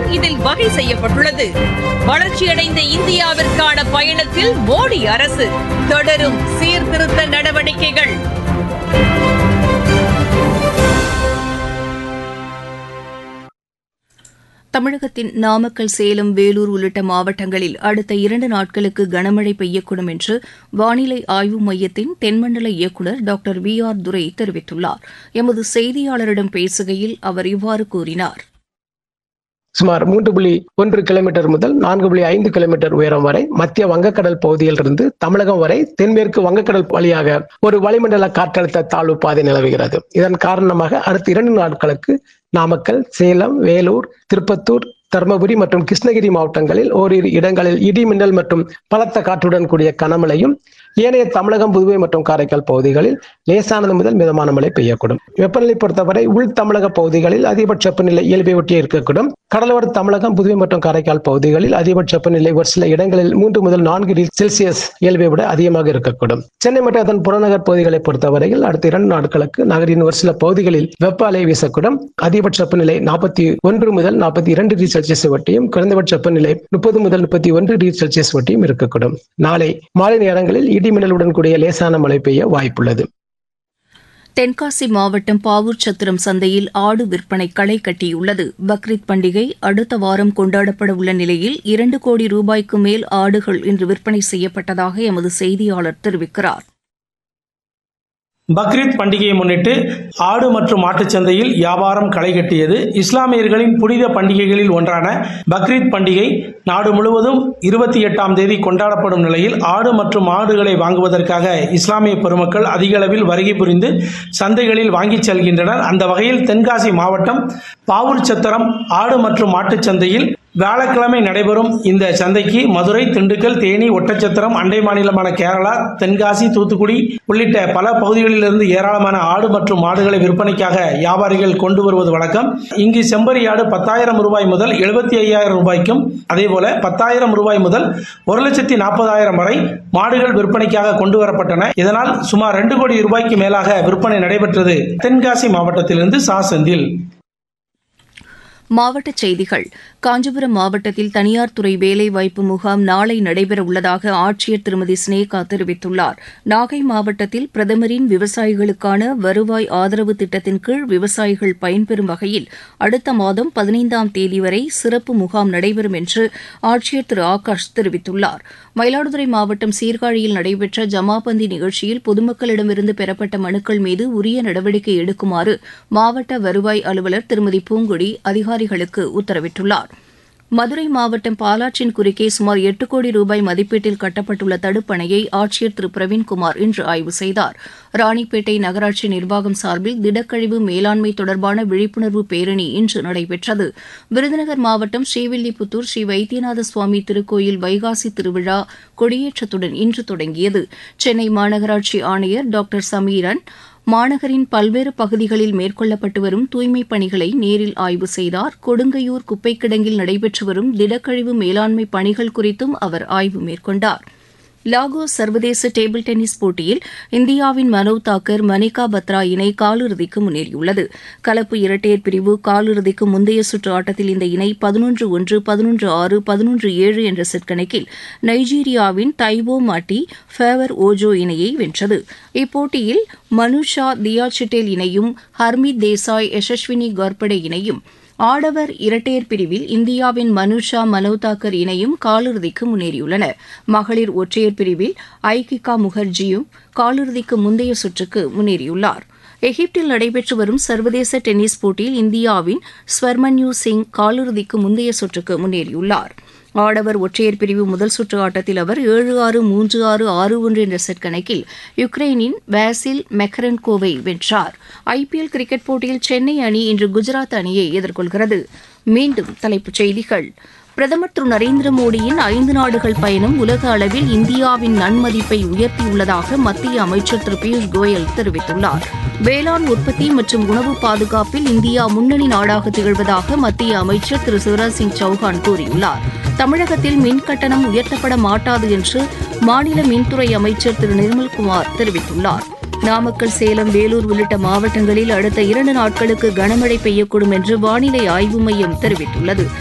இதில் வகை செய்யப்பட்டுள்ளது வளர்ச்சியடைந்த இந்தியாவிற்கான பயணத்தில் மோடி அரசு தொடரும் சீர்திருத்த நடவடிக்கைகள் தமிழகத்தின் நாமக்கல் சேலம் வேலூர் உள்ளிட்ட மாவட்டங்களில் அடுத்த இரண்டு நாட்களுக்கு கனமழை பெய்யக்கூடும் என்று வானிலை ஆய்வு மையத்தின் தென்மண்டல இயக்குநர் டாக்டர் வி ஆர் துரை தெரிவித்துள்ளார் எமது செய்தியாளரிடம் பேசுகையில் அவர் இவ்வாறு கூறினார் சுமார் மூன்று புள்ளி ஒன்று கிலோமீட்டர் முதல் நான்கு புள்ளி ஐந்து கிலோமீட்டர் உயரம் வரை மத்திய வங்கக்கடல் பகுதியிலிருந்து தமிழகம் வரை தென்மேற்கு வங்கக்கடல் வழியாக ஒரு வளிமண்டல காற்றழுத்த தாழ்வு பாதை நிலவுகிறது இதன் காரணமாக அடுத்த இரண்டு நாட்களுக்கு நாமக்கல் சேலம் வேலூர் திருப்பத்தூர் தருமபுரி மற்றும் கிருஷ்ணகிரி மாவட்டங்களில் ஓரிரு இடங்களில் இடி மின்னல் மற்றும் பலத்த காற்றுடன் கூடிய கனமழையும் ஏனைய தமிழகம் புதுவை மற்றும் காரைக்கால் பகுதிகளில் லேசானது முதல் மிதமான மழை பெய்யக்கூடும் வெப்பநிலை பொறுத்தவரை உள் தமிழக பகுதிகளில் அதிகபட்ச வெப்பநிலை இயல்பை ஒட்டியே இருக்கக்கூடும் கடலோர தமிழகம் புதுவை மற்றும் காரைக்கால் பகுதிகளில் அதிகபட்ச வெப்பநிலை ஒரு சில இடங்களில் மூன்று முதல் நான்கு டிகிரி செல்சியஸ் இயல்பை விட அதிகமாக இருக்கக்கூடும் சென்னை மற்றும் அதன் புறநகர் பகுதிகளை பொறுத்தவரையில் அடுத்த இரண்டு நாட்களுக்கு நகரின் ஒரு சில பகுதிகளில் வெப்ப அலை வீசக்கூடும் அதிகபட்ச வெப்பநிலை நாற்பத்தி ஒன்று முதல் நாற்பத்தி இரண்டு டிகிரி செல்சியஸ் வட்டியும் குறைந்தபட்ச வெப்பநிலை முப்பது முதல் முப்பத்தி ஒன்று டிகிரி செல்சியஸ் வட்டியும் இருக்கக்கூடும் நாளை மாலை நேரங்களில் இடி மின்னலுடன் கூடிய லேசான மழை பெய்ய வாய்ப்புள்ளது தென்காசி மாவட்டம் பாவூர் சத்திரம் சந்தையில் ஆடு விற்பனை களை கட்டியுள்ளது பக்ரீத் பண்டிகை அடுத்த வாரம் கொண்டாடப்பட உள்ள நிலையில் இரண்டு கோடி ரூபாய்க்கு மேல் ஆடுகள் இன்று விற்பனை செய்யப்பட்டதாக எமது செய்தியாளர் தெரிவிக்கிறார் பக்ரீத் பண்டிகையை முன்னிட்டு ஆடு மற்றும் மாட்டுச் சந்தையில் வியாபாரம் களை கட்டியது இஸ்லாமியர்களின் புனித பண்டிகைகளில் ஒன்றான பக்ரீத் பண்டிகை நாடு முழுவதும் இருபத்தி எட்டாம் தேதி கொண்டாடப்படும் நிலையில் ஆடு மற்றும் மாடுகளை வாங்குவதற்காக இஸ்லாமிய பெருமக்கள் அதிக அளவில் வருகை புரிந்து சந்தைகளில் வாங்கிச் செல்கின்றனர் அந்த வகையில் தென்காசி மாவட்டம் பாவூர் சத்திரம் ஆடு மற்றும் மாட்டுச் சந்தையில் வியாழக்கிழமை நடைபெறும் இந்த சந்தைக்கு மதுரை திண்டுக்கல் தேனி ஒட்டச்சத்திரம் அண்டை மாநிலமான கேரளா தென்காசி தூத்துக்குடி உள்ளிட்ட பல பகுதிகளிலிருந்து ஏராளமான ஆடு மற்றும் மாடுகளை விற்பனைக்காக வியாபாரிகள் கொண்டு வருவது வழக்கம் இங்கு செம்பரி ஆடு பத்தாயிரம் ரூபாய் முதல் எழுபத்தி ஐயாயிரம் ரூபாய்க்கும் அதேபோல பத்தாயிரம் ரூபாய் முதல் ஒரு லட்சத்தி நாற்பதாயிரம் வரை மாடுகள் விற்பனைக்காக கொண்டு வரப்பட்டன இதனால் சுமார் ரெண்டு கோடி ரூபாய்க்கு மேலாக விற்பனை நடைபெற்றது தென்காசி மாவட்டத்திலிருந்து சா செந்தில் மாவட்டச் செய்திகள் காஞ்சிபுரம் மாவட்டத்தில் தனியார் துறை வேலைவாய்ப்பு முகாம் நாளை நடைபெற உள்ளதாக ஆட்சியர் திருமதி ஸ்னேகா தெரிவித்துள்ளார் நாகை மாவட்டத்தில் பிரதமரின் விவசாயிகளுக்கான வருவாய் ஆதரவு திட்டத்தின் கீழ் விவசாயிகள் பயன்பெறும் வகையில் அடுத்த மாதம் பதினைந்தாம் தேதி வரை சிறப்பு முகாம் நடைபெறும் என்று ஆட்சியர் திரு ஆகாஷ் தெரிவித்துள்ளார் மயிலாடுதுறை மாவட்டம் சீர்காழியில் நடைபெற்ற ஜமாபந்தி நிகழ்ச்சியில் பொதுமக்களிடமிருந்து பெறப்பட்ட மனுக்கள் மீது உரிய நடவடிக்கை எடுக்குமாறு மாவட்ட வருவாய் அலுவலர் திருமதி பூங்கொடி அதிகாரிகளுக்கு உத்தரவிட்டுள்ளார் மதுரை மாவட்டம் பாலாற்றின் குறுக்கே சுமார் எட்டு கோடி ரூபாய் மதிப்பீட்டில் கட்டப்பட்டுள்ள தடுப்பணையை ஆட்சியர் திரு பிரவீன்குமார் இன்று ஆய்வு செய்தார் ராணிப்பேட்டை நகராட்சி நிர்வாகம் சார்பில் திடக்கழிவு மேலாண்மை தொடர்பான விழிப்புணர்வு பேரணி இன்று நடைபெற்றது விருதுநகர் மாவட்டம் ஸ்ரீவில்லிபுத்தூர் ஸ்ரீ வைத்தியநாத சுவாமி திருக்கோயில் வைகாசி திருவிழா கொடியேற்றத்துடன் இன்று தொடங்கியது சென்னை மாநகராட்சி ஆணையர் டாக்டர் சமீரன் மாநகரின் பல்வேறு பகுதிகளில் மேற்கொள்ளப்பட்டு வரும் தூய்மைப் பணிகளை நேரில் ஆய்வு செய்தார் கொடுங்கையூர் குப்பைக் கிடங்கில் நடைபெற்று வரும் திடக்கழிவு மேலாண்மை பணிகள் குறித்தும் அவர் ஆய்வு மேற்கொண்டார் லாகோஸ் சர்வதேச டேபிள் டென்னிஸ் போட்டியில் இந்தியாவின் மனோவ் தாக்கர் மணிகா பத்ரா இணை காலிறுதிக்கு முன்னேறியுள்ளது கலப்பு இரட்டையர் பிரிவு காலிறுதிக்கு முந்தைய சுற்று ஆட்டத்தில் இந்த இணை பதினொன்று ஒன்று பதினொன்று ஆறு பதினொன்று ஏழு என்ற செட் கணக்கில் நைஜீரியாவின் தைவோ மாட்டி ஃபேவர் ஓஜோ இணையை வென்றது இப்போட்டியில் மனுஷா தியாசிட்டேல் இணையும் ஹர்மித் தேசாய் யசஸ்வினி கார்படே இணையும் ஆடவர் இரட்டையர் பிரிவில் இந்தியாவின் மனுஷா மனோதாக்கர் இணையும் காலிறுதிக்கு முன்னேறியுள்ளன மகளிர் ஒற்றையர் பிரிவில் ஐகிகா முகர்ஜியும் காலிறுதிக்கு முந்தைய சுற்றுக்கு முன்னேறியுள்ளார் எகிப்தில் நடைபெற்று வரும் சர்வதேச டென்னிஸ் போட்டியில் இந்தியாவின் ஸ்வர்மன்யூ சிங் காலிறுதிக்கு முந்தைய சுற்றுக்கு முன்னேறியுள்ளார் ஆடவர் ஒற்றையர் பிரிவு முதல் சுற்று ஆட்டத்தில் அவர் ஏழு ஆறு மூன்று ஆறு ஆறு ஒன்று என்ற செட் கணக்கில் யுக்ரைனின் வேசில் மெக்கரன்கோவை வென்றார் ஐபிஎல் கிரிக்கெட் போட்டியில் சென்னை அணி இன்று குஜராத் அணியை எதிர்கொள்கிறது மீண்டும் தலைப்புச் செய்திகள் பிரதமர் திரு நரேந்திர மோடியின் ஐந்து நாடுகள் பயணம் உலக அளவில் இந்தியாவின் நன்மதிப்பை உயர்த்தியுள்ளதாக மத்திய அமைச்சர் திரு பியூஷ் கோயல் தெரிவித்துள்ளார் வேளாண் உற்பத்தி மற்றும் உணவு பாதுகாப்பில் இந்தியா முன்னணி நாடாக திகழ்வதாக மத்திய அமைச்சர் திரு சிவராஜ் சிங் சௌஹான் கூறியுள்ளார் தமிழகத்தில் மின் கட்டணம் உயர்த்தப்பட மாட்டாது என்று மாநில மின்துறை அமைச்சர் திரு நிர்மல்குமார் தெரிவித்துள்ளார் நாமக்கல் சேலம் வேலூர் உள்ளிட்ட மாவட்டங்களில் அடுத்த இரண்டு நாட்களுக்கு கனமழை பெய்யக்கூடும் என்று வானிலை ஆய்வு மையம் தெரிவித்துள்ளது